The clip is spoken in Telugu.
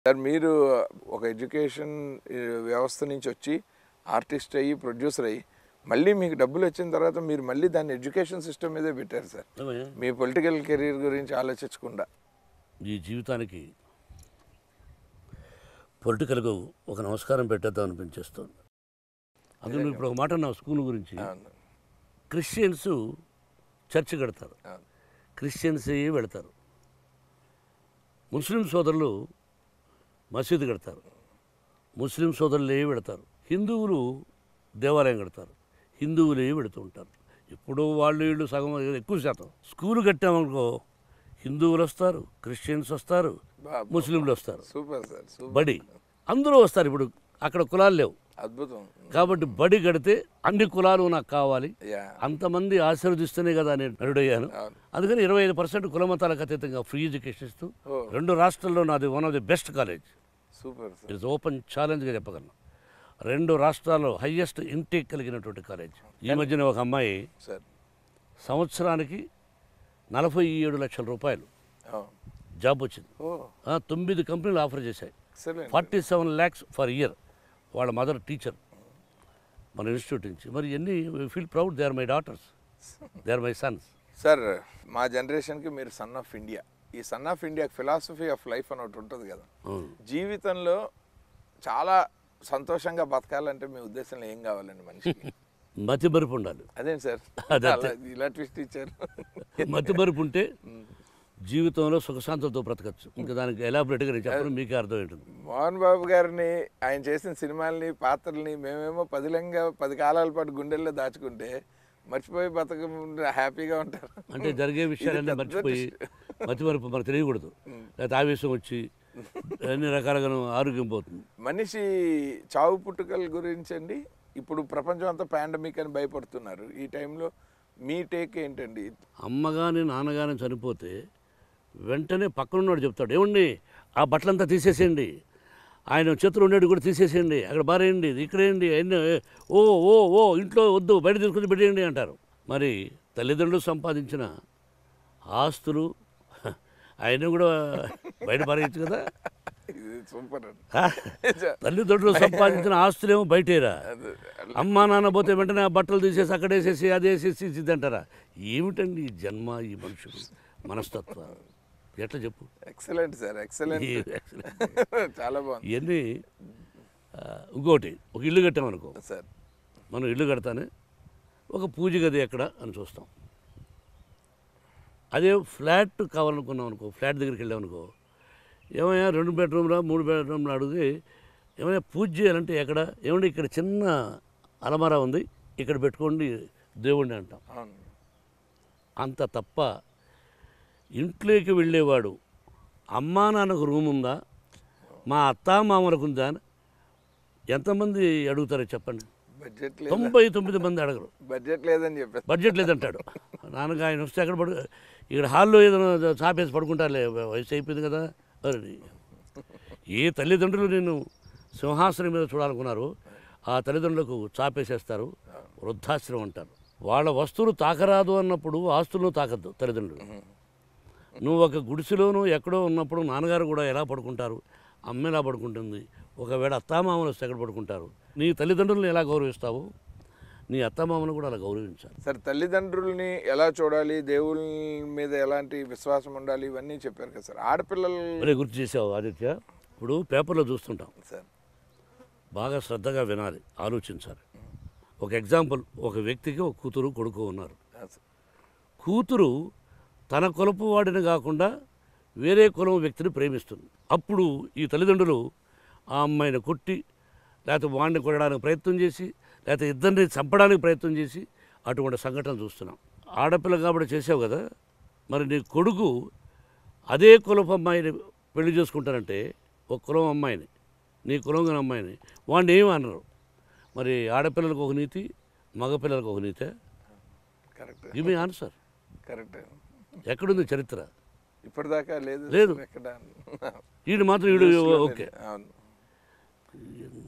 సార్ మీరు ఒక ఎడ్యుకేషన్ ఈ, వ్యవస్థ నుంచి వచ్చి ఆర్టిస్ట్ అయ్యి ప్రొడ్యూసర్ అయ్యి మళ్ళీ మీకు డబ్బులు వచ్చిన తర్వాత మీరు మళ్ళీ దాన్ని ఎడ్యుకేషన్ సిస్టమ్ మీదే పెట్టారు సార్ ఏమయ్యా? మీ పొలిటికల్ కెరీర్ గురించి ఆలోచించకుండా ఈ జీవితానికి పొలిటికల్గా ఒక నమస్కారం పెట్టేద్దాం అనిపించేస్తుంది అందులో ఇప్పుడు ఒక మాట నా స్కూల్ గురించి అవును క్రిస్టియన్స్ చర్చ్ కడతారు అవును క్రిస్టియన్సే వెళతారు ముస్లిం సోదరులు మసీదు కడతారు ముస్లిం సోదరులే వెళతారు హిందువులు దేవాలయం కడతారు హిందువులే వెళుతూ ఉంటారు ఇప్పుడు వాళ్ళు వీళ్ళు సగం ఎక్కువ శాతం స్కూల్ కట్టామనుకో హిందువులు వస్తారు క్రిస్టియన్స్ వస్తారు బా- ముస్లింలు వస్తారు సూపర్ సార్ సూపర్ బడి అందరూ వస్తారు ఇప్పుడు అక్కడ కులాలు లేవు అద్భుతం కాబట్టి బడి కడితే అన్ని కులాలు నాకు కావాలి యా అంతమంది ఆశీర్వదిస్తేనే కదా నేను నరుడయ్యాను అవును అందుకని ఇరవై ఐదు పర్సెంట్ కులమతాలకు అతీతంగా ఫ్రీ ఎడ్యుకేషన్ ఇస్తూ ఓ రెండు రాష్ట్రాల్లో నాది one of the best college super sir it's open ఛాలెంజ్గా చెప్పగలను రెండు రాష్ట్రాల్లో హయ్యెస్ట్ ఇంటేక్ కలిగినటువంటి కాలేజ్ ఈ మధ్యన ఒక అమ్మాయి సార్ సంవత్సరానికి నలభై ఏడు లక్షల రూపాయలు జాబ్ వచ్చింది ఓ ఆ, తొమ్మిది కంపెనీలు ఆఫర్ చేశాయి excellent forty seven lakhs for year వాళ్ళ మదర్ టీచర్ మన ఇన్స్టిట్యూట్ నుంచి మరి ఎన్ని feel proud they are my daughters they are my sons sir మా జనరేషన్కి మీరు సన్ ఆఫ్ ఇండియా ఈ son of India philosophy of life అని ఒకటి ఉంటుంది కదా జీవితంలో చాలా సంతోషంగా బతకాలంటే మీ ఉద్దేశంలో ఏం కావాలండి మనిషికి మతి మరుపు ఉండాలి అదేంటి సార్ అదే. అలా ఇలా ట్విస్ట్ ఇచ్చారు మతి మరుపు ఉంటే జీవితంలో సుఖశాంతులతో బ్రతకచ్చు ఇంకా దానికి ఎలాబొరేట్గా నేను చెప్పడం మీకే అర్థం ఉంటుంది మోహన్ బాబు గారిని ఆయన చేసిన సినిమాల్ని పాత్రల్ని మేమేమో పదిలంగా పది కాలాల పాటు గుండెల్లో దాచుకుంటే మర్చిపోయి బతక హ్యాపీగా ఉంటారు అంటే జరిగే విషయాలన్నీ పెద్ద మర్చిపోయి మతి మరుపు మనకు తెలియకూడదు లేకపోతే ఆవేశం వచ్చి అన్ని రకాలుగా ఆరోగ్యం పోతుంది మనిషి చావు పుట్టుకల గురించి అండి ఇప్పుడు ప్రపంచం అంతా పాండమిక్ అని భయపడుతున్నారు ఈ టైంలో మీ టేక్ ఏంటండి అమ్మగాని నాన్నగాని చనిపోతే వెంటనే పక్కనున్నాడు చెప్తాడు ఏమండి ఆ బట్టలంతా తీసేసేయండి ఆయన చేతులు ఉండేది కూడా తీసేసేయండి అక్కడ బారేయండి ఇక్కడేయండి అన్నీ ఓ ఓ ఓ ఇంట్లో వద్దు బయట తీసుకుని పెట్టేయండి అంటారు మరి తల్లిదండ్రులు సంపాదించిన ఆస్తులు ఆయన కూడా బయట పారేయచ్చు కదా ఇది సూపర్ అండి హా? తల్లిదండ్రులు సంపాదించిన ఆస్తులేమో బయటేరా అది- అమ్మా నాన్న పోతే వెంటనే ఆ బట్టలు తీసేసి అక్కడ వేసేసి అది వేసేసి ఇది అంటారా ఏమిటండి ఈ జన్మ ఈ మనుషులు మనస్తత్వం ఎట్లా చెప్పు ఎక్సలెంట్ సార్ ఎక్సలెంట్ ఈ- చాలా బాగుంది ఇవన్నీ ఆ, ఇంకోటి ఒక ఇల్లు కట్టామనుకో సార్ మనం ఇల్లు కడతానే ఒక పూజ గది ఎక్కడ అని చూస్తాం అదే ఫ్లాట్ కావాలనుకున్నాం అనుకో ఫ్లాట్ దగ్గరికి వెళ్ళామనుకో ఏమయ్యా రెండు బెడ్రూమ్లా మూడు బెడ్రూమ్లు అడిగి ఏమయ్యా పూజ చేయాలంటే ఎక్కడ ఏమంటే ఇక్కడ చిన్న అలమారా ఉంది ఇక్కడ పెట్టుకోండి దేవుణ్ణి అంటాం అవును అంత తప్ప ఇంట్లోకి వెళ్ళేవాడు అమ్మా నాన్నకు రూమ్ ఉందా మా అత్తా మామలకు ఉందా అని ఎంతమంది అడుగుతారో చెప్పండి బడ్జెట్ లేదు తొంభై తొమ్మిది మంది అడగరు బడ్జెట్ లేదని చెప్పేసి బడ్జెట్ లేదంటాడు నాన్నగా ఆయన వస్తే ఎక్కడ పడు ఇక్కడ హాల్లో ఏదైనా చాపేసి పడుకుంటారులే వయసు అయిపోయింది కదా అని ఏ తల్లిదండ్రులు నేను సింహాసనం మీద చూడాలనుకున్నారు ఆ తల్లిదండ్రులకు చాపేసేస్తారు వృద్ధాశ్రమం అంటారు వాళ్ళ వస్తువులు తాకరాదు అన్నప్పుడు ఆస్తులను తాకద్దు తల్లిదండ్రులు నువ్వు ఒక గుడిసెలోనూ ఎక్కడో ఉన్నప్పుడు నాన్నగారు కూడా ఎలా పడుకుంటారు అమ్మ ఎలా పడుకుంటుంది ఒకవేళ అత్తామామలు వస్తే ఎక్కడ పడుకుంటారు నీ తల్లిదండ్రులను ఎలా గౌరవిస్తావు నీ అత్తామామను కూడా అలా గౌరవించాలి సార్ తల్లిదండ్రుల్ని ఎలా చూడాలి దేవుళ్ళ మీద ఎలాంటి విశ్వాసం ఉండాలి ఇవన్నీ చెప్పారు కదా సార్ ఆడపిల్లలు మరే గుర్తు చేసావు ఆదిత్య ఇప్పుడు పేపర్లో చూస్తుంటాం సార్ బాగా శ్రద్ధగా వినాలి ఆలోచించాలి ఒక ఎగ్జాంపుల్ ఒక వ్యక్తికి ఒక కూతురు కొడుకు ఉన్నారు ఆ సార్. కూతురు తన కులపు వాడిని కాకుండా వేరే కులం వ్యక్తిని ప్రేమిస్తుంది అప్పుడు ఈ తల్లిదండ్రులు ఆ అమ్మాయిని కొట్టి లేకపోతే వాడిని కొట్టడానికి ప్రయత్నం చేసి లేకపోతే ఇద్దరిని చంపడానికి ప్రయత్నం చేసి అటువంటి సంఘటనలు చూస్తున్నాం ఆడపిల్ల కాబట్టి చేసావు కదా మరి నీ కొడుకు అదే కులపు అమ్మాయిని పెళ్లి చేసుకుంటానంటే ఒక కులం అమ్మాయిని నీ కులం గల అమ్మాయిని వాడిని ఏమి అనరు మరి ఆడపిల్లలకు ఒక నీతి మగపిల్లలకు ఒక నీతే correct give me answer correct ఎక్కడుంది చరిత్ర ఇప్పటిదాకా లేదు లేదు. ఎక్కడ వీడు మాత్రం వీడు ఓకే అవును